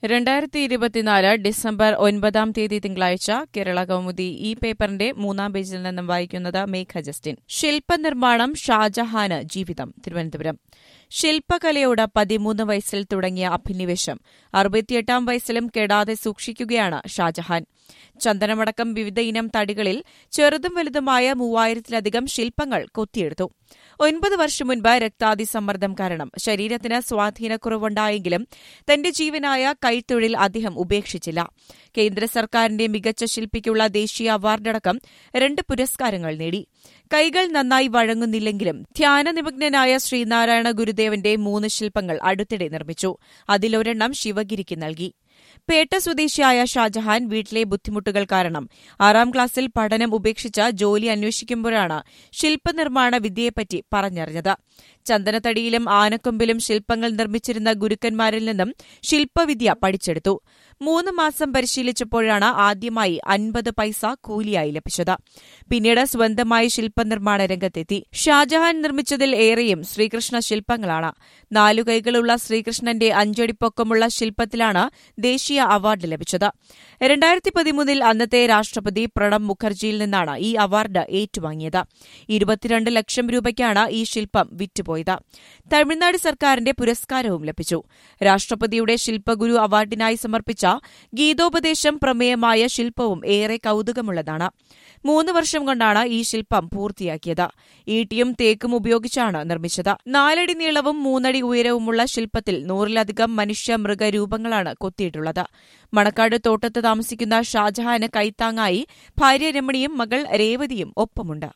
രണ്ടായിരത്തി ഇരുപത്തിനാല് ഡിസംബർ ഒൻപതാം തീയതി തിങ്കളാഴ്ച കേരള കൗമുദി ഈ പേപ്പറിന്റെ മൂന്നാം പേജിൽ നിന്നും വായിക്കുന്നത് മേഘ ജസ്റ്റിൻ ശില്പനിർമ്മാണം ഷാജഹാന് ജീവിതം തിരുവനന്തപുരം ശില്പകലയോട് പതിമൂന്ന് വയസ്സിൽ തുടങ്ങിയ അഭിനിവേശം അറുപത്തിയെട്ടാം വയസ്സിലും കെടാതെ സൂക്ഷിക്കുകയാണ് ഷാജഹാൻ ചന്ദനമടക്കം വിവിധ ഇനം തടികളിൽ ചെറുതും വലുതുമായ മൂവായിരത്തിലധികം ശില്പങ്ങൾ കൊത്തിയെടുത്തു ഒൻപത് വർഷം മുൻപ് രക്താതിസമ്മർദ്ദം കാരണം ശരീരത്തിന് സ്വാധീനക്കുറവുണ്ടായെങ്കിലും തന്റെ ജീവനായ കൈത്തൊഴിൽ അദ്ദേഹം ഉപേക്ഷിച്ചില്ല കേന്ദ്ര സർക്കാരിന്റെ മികച്ച ശില്പിക്കുള്ള ദേശീയ അവാർഡടക്കം രണ്ട് പുരസ്കാരങ്ങൾ നേടി കൈകൾ നന്നായി വഴങ്ങുന്നില്ലെങ്കിലും ധ്യാനനിമഗ്നനായ ശ്രീനാരായണ ഗുരുദേവന്റെ മൂന്ന് ശില്പങ്ങൾ അടുത്തിടെ നിർമ്മിച്ചു അതിലൊരെണ്ണം ശിവഗിരിക്ക് നൽകി പേട്ട സ്വദേശിയായ ഷാജഹാൻ വീട്ടിലെ ബുദ്ധിമുട്ടുകൾ കാരണം ആറാം ക്ലാസ്സിൽ പഠനം ഉപേക്ഷിച്ച് ജോലി അന്വേഷിക്കുമ്പോഴാണ് ശില്പനിർമ്മാണ വിദ്യയെപ്പറ്റി പറഞ്ഞറിഞ്ഞത് ചന്ദനത്തടിയിലും ആനക്കൊമ്പിലും ശില്പങ്ങൾ നിർമ്മിച്ചിരുന്ന ഗുരുക്കന്മാരിൽ നിന്നും ശില്പവിദ്യ പഠിച്ചെടുത്തു മൂന്ന് മാസം പരിശീലിച്ചപ്പോഴാണ് ആദ്യമായി അൻപത് പൈസ കൂലിയായി ലഭിച്ചത് പിന്നീട് സ്വന്തമായി ശില്പനിർമ്മാണ രംഗത്തെത്തി ഷാജഹാൻ നിർമ്മിച്ചതിൽ ഏറെയും ശ്രീകൃഷ്ണ ശില്പങ്ങളാണ് നാലു കൈകളുള്ള ശ്രീകൃഷ്ണന്റെ അഞ്ചടി പൊക്കമുള്ള ശില്പത്തിലാണ് ദേശീയ അവാർഡ് ലഭിച്ചത് രണ്ടായിരത്തി പതിമൂന്നിൽ അന്നത്തെ രാഷ്ട്രപതി പ്രണബ് മുഖർജിയിൽ നിന്നാണ് ഈ അവാർഡ് ഏറ്റുവാങ്ങിയത് ഇരുപത്തിരണ്ട് ലക്ഷം രൂപയ്ക്കാണ് ഈ ശില്പം വിറ്റുപോയത് തമിഴ്നാട് സർക്കാരിന്റെ പുരസ്കാരവും ലഭിച്ചു രാഷ്ട്രപതിയുടെ ശില്പഗുരു അവാർഡിനായി സമർപ്പിച്ച ഗീതോപദേശം പ്രമേയമായ ശില്പവും ഏറെ കൌതുകമുള്ളതാണ് മൂന്ന് വർഷം കൊണ്ടാണ് ഈ ശില്പം പൂർത്തിയാക്കിയത് ഈട്ടിയും തേക്കും ഉപയോഗിച്ചാണ് നിർമ്മിച്ചത് നാലടി നീളവും മൂന്നടി ഉയരവുമുള്ള ശില്പത്തിൽ നൂറിലധികം മനുഷ്യ മൃഗരൂപങ്ങളാണ് കൊത്തിയിട്ടുള്ളത് മണക്കാട് തോട്ടത്ത് താമസിക്കുന്ന ഷാജഹാന് കൈത്താങ്ങായി ഭാര്യ രമണിയും മകൾ രേവതിയും ഒപ്പമുണ്ട്